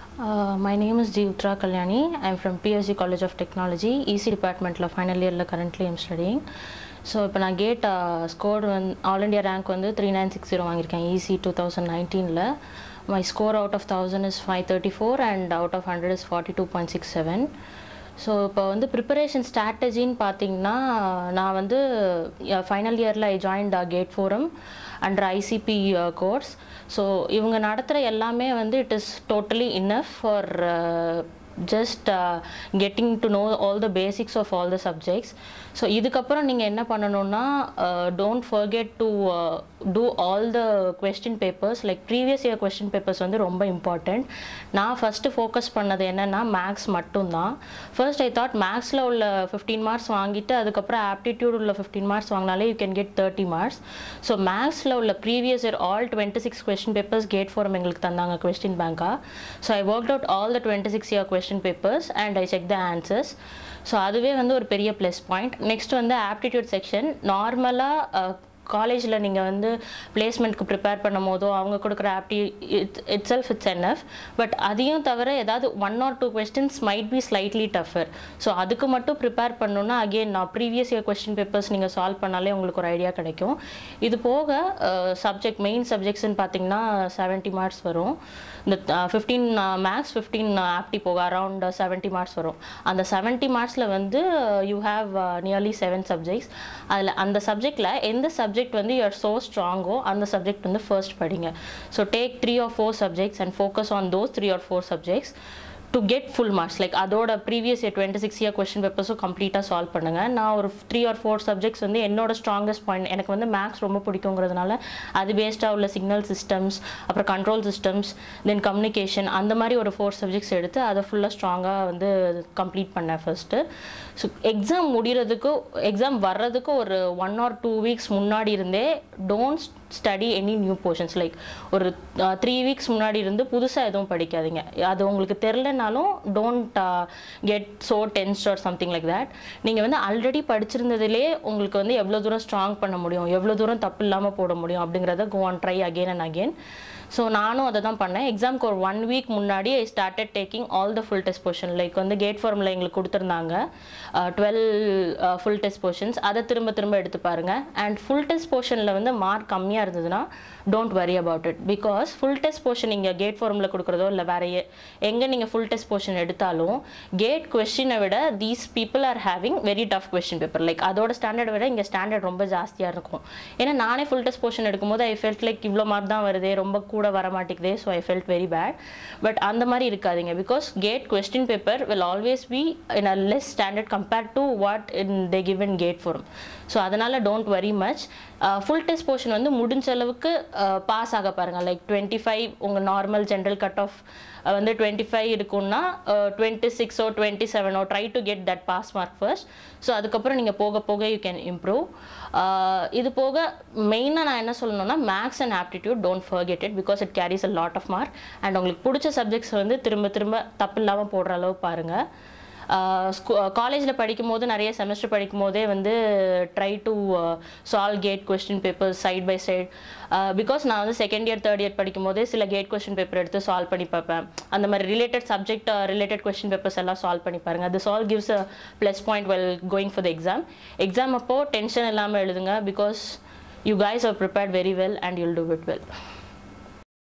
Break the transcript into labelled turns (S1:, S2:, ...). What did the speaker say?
S1: Uh, my name is Jeevtra Kalyani. I'm from PSG College of Technology, EC departmentல final இயரில் currently I'm studying. So இப்போ நான் GATE score வந்து all India rank வந்து three nine six zero வாங்கியிருக்கேன் EC two thousand நைன்டீனில் my score out of thousand is five thirty four and out of hundred is forty two point six seven so இப்போ வந்து preparation ஸ்ட்ராட்டஜின்னு பார்த்தீங்கன்னா நான் வந்து final இயரில் I join GATE forum under ICP course so இவங்க நடத்துகிற எல்லாமே வந்து it is totally enough for just getting to know all the basics of all the subjects so இதுக்கப்புறம் நீங்கள் என்ன பண்ணணும்னா don't forget to do all the question papers like previous year question papers வந்து ரொம்ப இம்பார்ட்டண்ட் நான் first focus பண்ணது என்னென்னா maths மட்டும்தான் ஃபர்ஸ்ட் ஐ தாட் மேக்ஸில் உள்ள ஃபிஃப்டீன் மார்க்ஸ் வாங்கிட்டு அதுக்கப்புறம் ஆப்டிடியூட் உள்ள ஃபிஃப்டீன் மார்க்ஸ் வாங்கினாலே you can get thirty marks so மேக்ஸில் உள்ள previous year all twenty six question papers GATE forum எங்களுக்கு தந்தாங்க கொஸ்டின் பேங்காக so I work out all the twenty six year question papers and I check the answers so அதுவே வந்து ஒரு பெரிய plus point next வந்து ஆப்டிடியூட் செக்ஷன் நார்மலாக காலேஜில் நீங்கள் வந்து பிளேஸ்மெண்ட்க்கு ப்ரிப்பேர் பண்ணும் போதோ அவங்க கொடுக்குற ஆப்டி it itself it's enough but அதையும் தவிர ஏதாவது one or two questions might be slightly tougher so அதுக்கு மட்டும் ப்ரிப்பேர் பண்ணணுன்னா அகெயின் நான் ப்ரீவியஸ் இயர் கொஸ்டின் பேப்பர்ஸ் நீங்கள் சால்வ் பண்ணாலே உங்களுக்கு ஒரு ஐடியா கிடைக்கும் இது போக சப்ஜெக்ட் மெயின் சப்ஜெக்ட்ஸ்னு பார்த்தீங்கன்னா செவன்ட்டி மார்க்ஸ் வரும் இந்த ஃபிஃப்டீன் மேக்ஸ் ஃபிஃப்டீன் ஆப்டி போக அரவுண்ட் செவன்ட்டி மார்க்ஸ் வரும் அந்த செவன்ட்டி மார்க்ஸில் வந்து you have nearly seven subjects அதில் அந்த சப்ஜெக்டில் எந்த சப்ஜெக்ட் வந்து யூஆர் ஸோ ஸ்ட்ராங்கோ அந்த சப்ஜெக்ட் வந்து ஃபர்ஸ்ட் படிங்க so take three or four subjects and focus on those three or four subjects to get full marks like அதோட previous year twenty six year question பேப்பர்ஸும் கம்ப்ளீட்டாக சால்வ் பண்ணுங்கள் நான் ஒரு த்ரீ ஆர் ஃபோர் சப்ஜெக்ட்ஸ் வந்து என்னோட strongest point எனக்கு வந்து மேக்ஸ் ரொம்ப பிடிக்குங்கிறதுனால அது பேஸ்டாக உள்ள சிக்னல் சிஸ்டம்ஸ் அப்புறம் கண்ட்ரோல் சிஸ்டம்ஸ் தென் கம்யூனிகேஷன் அந்த மாதிரி ஒரு ஃபோர் சப்ஜெக்ட்ஸ் எடுத்து அதை ஃபுல்லாக ஸ்ட்ராங்காக வந்து கம்ப்ளீட் பண்ணேன் ஃபஸ்ட்டு ஸோ எக்ஸாம் முடிகிறதுக்கு எக்ஸாம் வர்றதுக்கு ஒரு ஒன் ஆர் டூ வீக்ஸ் முன்னாடி இருந்தே don't study any new portions like ஒரு த்ரீ வீக்ஸ் முன்னாடி இருந்து புதுசாக எதுவும் படிக்காதீங்க அது உங்களுக்கு தெரிலனாலும் don't get so tensed or something like that நீங்கள் வந்து ஆல்ரெடி படிச்சிருந்ததுலே உங்களுக்கு வந்து எவ்வளோ தூரம் ஸ்ட்ராங் பண்ண முடியும் எவ்வளோ தூரம் தப்பு இல்லாமல் போட முடியும் அப்படிங்கிறத go on try again and again so நானும் அதை தான் பண்ணேன் எக்ஸாம்க்கு ஒரு ஒன் வீக் முன்னாடி I started taking all the full test portion like வந்து கேட் ஃபார்மில் எங்களுக்கு கொடுத்துருந்தாங்க டுவெல் ஃபுல் டெஸ்ட் போர்ஷன்ஸ் அதை திரும்ப திரும்ப எடுத்து பாருங்கள் அண்ட் ஃபுல் டெஸ்ட் போர்ஷனில் வந்து மார்க் கம்மியாக இருந்ததுன்னா don't worry about it because full test portion நீங்கள் கேட் ஃபார்மில் கொடுக்குறதோ இல்லை வேற எங்கே நீங்கள் ஃபுல் டெஸ்ட் போர்ஷன் எடுத்தாலும் கேட் கொஸ்டினை விட these people are having very tough question paper like அதோட ஸ்டாண்டர்டை விட இங்கே ஸ்டாண்டர்ட் ரொம்ப ஜாஸ்தியாக இருக்கும் ஏன்னா நானே ஃபுல் டெஸ்ட் போர்ஷன் எடுக்கும்போது ஐ ஃபெல்ட் லைக் இவ்வளோ மார்க் தான் வருதே ரொம்ப கூட வர மாட்டேங்குதே so I felt very bad but அந்த மாதிரி இருக்காதிங்க because GATE question paper will always be in a less standard compared to what in they give in GATE form so அதனால் don't worry much full test portion வந்து முடிஞ்ச அளவுக்கு pass ஆக பாருங்கள் like twenty five உங்கள் normal general cut off வந்து twenty five இருக்குன்னா twenty சிக்ஸோ டுவெண்ட்டி செவனோ try to get that pass mark first so அதுக்கப்புறம் நீங்கள் போக போக யூ கேன் இம்ப்ரூவ் இது போக மெயினாக நான் என்ன சொல்லணும்னா maths and aptitude don't forget it because it carries a lot of mark and உங்களுக்கு பிடிச்ச சப்ஜெக்ட்ஸ் வந்து திரும்ப திரும்ப தப்பு இல்லாமல் போடுற அளவு பாருங்கள் காலேஜில் படிக்கும் போது நிறைய செமஸ்டர் படிக்கும் போதே வந்து try to solve GATE question paper side by side because நான் வந்து செகண்ட் இயர் தேர்ட் இயர் படிக்கும் போதே சில கேட் கொஸ்டின் பேப்பர் எடுத்து சால்வ் பண்ணி பார்ப்பேன் அந்த மாதிரி related subject related question papers எல்லாம் சால்வ் பண்ணி பாருங்க அது solve gives a plus point well going for the exam exam அப்போ டென்ஷன் இல்லாமல் எழுதுங்க because you guys are prepared very well and you'll do it well